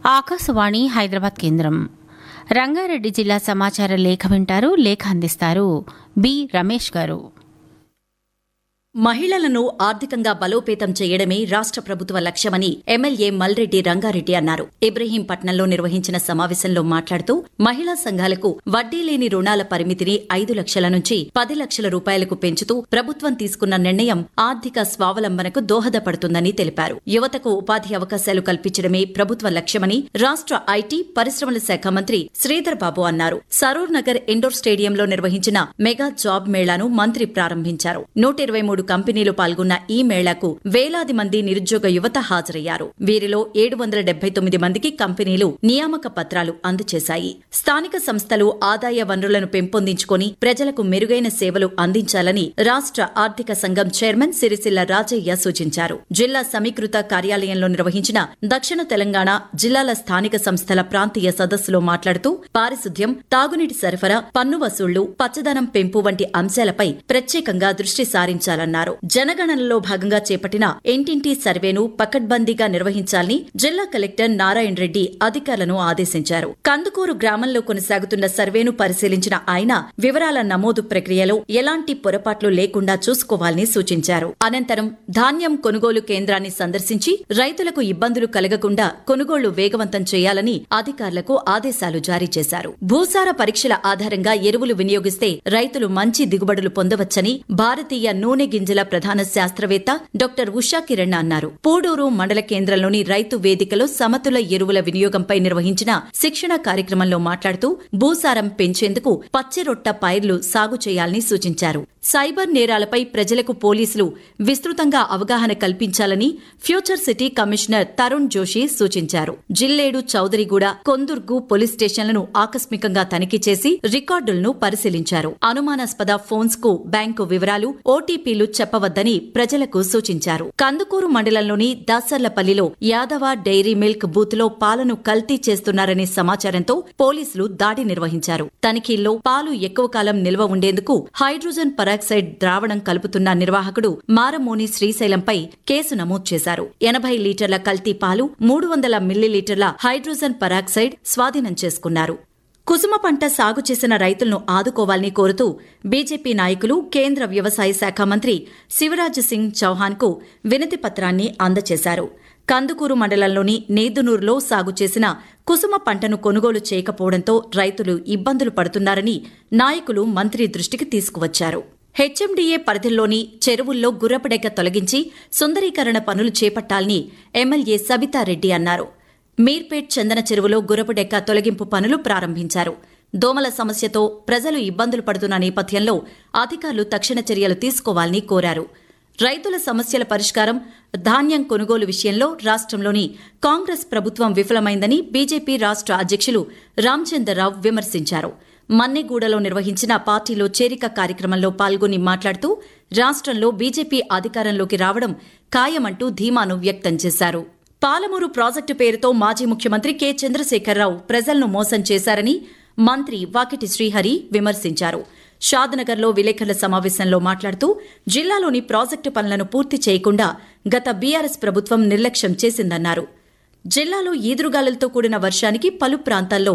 ఆకాశవాణి హైదరాబాద్ కేంద్రం రంగారెడ్డి జిల్లా సమాచార లేఖ వింటారు లేఖ అందిస్తారు బి రమేష్ గారు మహిళలను ఆర్థికంగా బలోపేతం చేయడమే రాష్ట్ర ప్రభుత్వ లక్ష్యమని ఎమ్మెల్యే మల్రెడ్డి రంగారెడ్డి అన్నారు ఇబ్రహీంపట్నంలో నిర్వహించిన సమావేశంలో మాట్లాడుతూ మహిళా సంఘాలకు వడ్డీ లేని రుణాల పరిమితిని ఐదు లక్షల నుంచి పది లక్షల రూపాయలకు పెంచుతూ ప్రభుత్వం తీసుకున్న నిర్ణయం ఆర్థిక స్వావలంబనకు దోహదపడుతుందని తెలిపారు యువతకు ఉపాధి అవకాశాలు కల్పించడమే ప్రభుత్వ లక్ష్యమని రాష్ట్ర ఐటీ పరిశ్రమల శాఖ మంత్రి శ్రీధర్ బాబు అన్నారు సరూర్ నగర్ ఇండోర్ స్టేడియంలో నిర్వహించిన మెగా జాబ్ మేళాను మంత్రి ప్రారంభించారు నూట ఇరవై మూడు కంపెనీలు పాల్గొన్న ఈ మేళాకు వేలాది మంది నిరుద్యోగ యువత హాజరయ్యారు వీరిలో ఏడు వందల డెబ్బై తొమ్మిది మందికి కంపెనీలు నియామక పత్రాలు అందజేశాయి స్థానిక సంస్థలు ఆదాయ వనరులను పెంపొందించుకొని ప్రజలకు మెరుగైన సేవలు అందించాలని రాష్ట్ర ఆర్థిక సంఘం చైర్మన్ సిరిసిల్ల రాజయ్య సూచించారు జిల్లా సమీకృత కార్యాలయంలో నిర్వహించిన దక్షిణ తెలంగాణ జిల్లాల స్థానిక సంస్థల ప్రాంతీయ సదస్సులో మాట్లాడుతూ పారిశుద్ధ్యం తాగునీటి సరఫరా పన్ను వసూళ్లు పచ్చదనం పెంపు వంటి అంశాలపై ప్రత్యేకంగా దృష్టి సారించాలన్నారు జనగణనలో భాగంగా చేపట్టిన ఇంటింటి సర్వేను పకడ్బందీగా నిర్వహించాలని జిల్లా కలెక్టర్ నారాయణ రెడ్డి అధికారులను ఆదేశించారు కందుకూరు గ్రామంలో కొనసాగుతున్న సర్వేను పరిశీలించిన ఆయన వివరాల నమోదు ప్రక్రియలో ఎలాంటి పొరపాట్లు లేకుండా చూసుకోవాలని సూచించారు అనంతరం ధాన్యం కొనుగోలు కేంద్రాన్ని సందర్శించి రైతులకు ఇబ్బందులు కలగకుండా కొనుగోళ్లు వేగవంతం చేయాలని అధికారులకు ఆదేశాలు జారీ చేశారు భూసార పరీక్షల ఆధారంగా ఎరువులు వినియోగిస్తే రైతులు మంచి దిగుబడులు పొందవచ్చని భారతీయ నూనె గింజల ప్రధాన శాస్త్రవేత్త డాక్టర్ ఉషా కిరణ్ అన్నారు పూడూరు మండల కేంద్రంలోని రైతు వేదికలో సమతుల ఎరువుల వినియోగంపై నిర్వహించిన శిక్షణ కార్యక్రమంలో మాట్లాడుతూ భూసారం పెంచేందుకు పచ్చిరొట్ట పైర్లు సాగు చేయాలని సూచించారు సైబర్ నేరాలపై ప్రజలకు పోలీసులు విస్తృతంగా అవగాహన కల్పించాలని future city commissioner Tarun Joshi సూచించారు జిల్లేడు చౌదరిగూడ కొందుర్గు పోలీస్ స్టేషన్లను ఆకస్మికంగా తనిఖీ చేసి రికార్డులను పరిశీలించారు అనుమానాస్పద ఫోన్స్ కు బ్యాంకు వివరాలు ఓటీపీలు చెప్పవద్దని ప్రజలకు సూచించారు కందుకూరు మండలంలోని దాసర్లపల్లిలో యాదవ డైరీ మిల్క్ బూత్ లో పాలను కల్తీ చేస్తున్నారనే సమాచారంతో పోలీసులు దాడి నిర్వహించారు తనిఖీల్లో పాలు ఎక్కువ కాలం నిల్వ ఉండేందుకు హైడ్రోజన్ పరాక్సైడ్ ద్రావణం కలుపుతున్న నిర్వాహకుడు మారమోని శ్రీశైలంపై కేసు నమోదు చేశారు ఎనభై లీటర్ల కల్తీ పాలు మూడు వందల మిల్లీలీటర్ల హైడ్రోజన్ పరాక్సైడ్ స్వాధీనం చేసుకున్నారు కుసుమ పంట సాగు చేసిన రైతులను ఆదుకోవాలని కోరుతూ బీజేపీ నాయకులు కేంద్ర వ్యవసాయ శాఖ మంత్రి శివరాజ్ సింగ్ చౌహాన్కు వినతి పత్రాన్ని అందజేశారు కందుకూరు మండలంలోని నేదునూరులో సాగు చేసిన కుసుమ పంటను కొనుగోలు చేయకపోవడంతో రైతులు ఇబ్బందులు పడుతున్నారని నాయకులు మంత్రి దృష్టికి తీసుకువచ్చారు హెచ్ఎండీఏ పరిధిలోని చెరువుల్లో గుర్రపడెక్క తొలగించి సుందరీకరణ పనులు చేపట్టాలని ఎమ్మెల్యే సబితారెడ్డి అన్నారు మీర్పేట్ చందన చెరువులో గుర్రపుడెక్క తొలగింపు పనులు ప్రారంభించారు దోమల సమస్యతో ప్రజలు ఇబ్బందులు పడుతున్న నేపథ్యంలో అధికారులు తక్షణ చర్యలు తీసుకోవాలని కోరారు రైతుల సమస్యల పరిష్కారం ధాన్యం కొనుగోలు విషయంలో రాష్ట్రంలోని కాంగ్రెస్ ప్రభుత్వం విఫలమైందని బీజేపీ రాష్ట్ర అధ్యక్షులు రామచంద్రరావు విమర్శించారు మన్నెగూడలో నిర్వహించిన పార్టీలో చేరిక కార్యక్రమంలో పాల్గొని మాట్లాడుతూ రాష్ట్రంలో బీజేపీ అధికారంలోకి రావడం ఖాయమంటూ ధీమాను వ్యక్తం చేశారు పాలమూరు ప్రాజెక్టు పేరుతో మాజీ ముఖ్యమంత్రి కె చంద్రశేఖరరావు ప్రజలను మోసం చేశారని మంత్రి వాకిటి శ్రీహరి విమర్శించారు షాద్నగర్లో విలేకరుల సమావేశంలో మాట్లాడుతూ జిల్లాలోని ప్రాజెక్టు పనులను పూర్తి చేయకుండా గత బీఆర్ఎస్ ప్రభుత్వం నిర్లక్ష్యం చేసిందన్నారు జిల్లాలో ఈదురుగాలులతో కూడిన వర్షానికి పలు ప్రాంతాల్లో